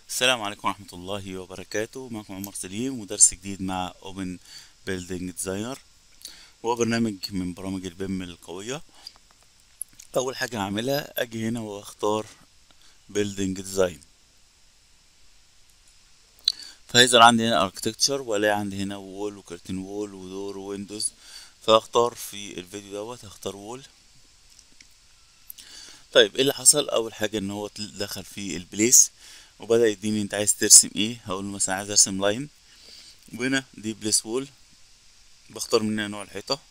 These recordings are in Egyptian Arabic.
السلام عليكم ورحمة الله وبركاته معكم عمر سليم ودرس جديد مع Open Building Designer هو برنامج من برامج البيم القوية أول حاجة هعملها أجي هنا وأختار Building Design فهيظهر عندي هنا Architecture وألاقي عندي هنا وول وكرتين وول ودور وويندوز فأختار في الفيديو دوت هختار وول طيب ايه اللي حصل اول حاجه ان هو دخل في البليس وبدا يديني انت عايز ترسم ايه هقول له مثلا عايز ارسم لاين وهنا دي بليس وول بختار منها نوع الحيطه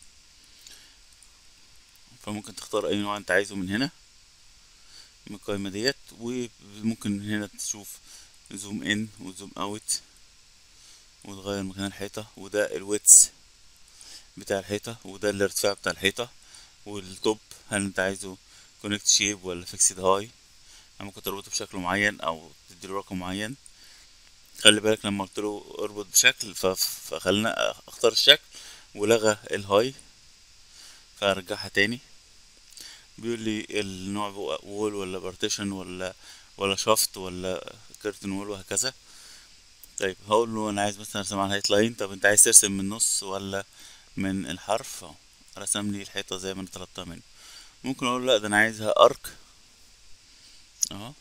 فممكن تختار اي نوع انت عايزه من هنا من القائمه ديت وممكن هنا تشوف زوم ان وزوم اوت وتغير مكان الحيطه وده الويتس بتاع الحيطه وده الارتفاع بتاع الحيطه والتوب هل انت عايزه كونكت شيب ولا فيكسد هاي ممكن تربطه بشكل معين او تديله رقم معين خلي بالك لما قلت له اربط بشكل فخلينا اختار الشكل ولغى الهاي فارجعها تاني بيقول لي النوع وول ولا بارتيشن ولا ولا شافت ولا كيرتن وول وهكذا طيب هقول له انا عايز مثلا ارسم على الهايت لاين طب انت عايز ترسم من النص ولا من الحرف رسم لي الحيطه زي ما انا طلبتها منه ممكن اقول لا ده انا عايزها ارك اهو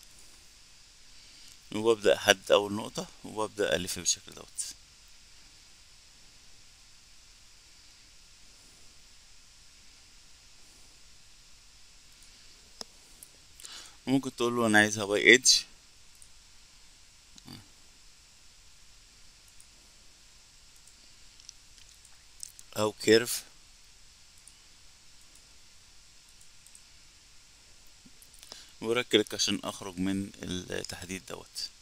وببدأ احدد اول نقطة وببدأ الف بالشكل دوت ممكن تقول له انا عايزها باي ايدج او كيرف وركلك عشان اخرج من التحديد دوت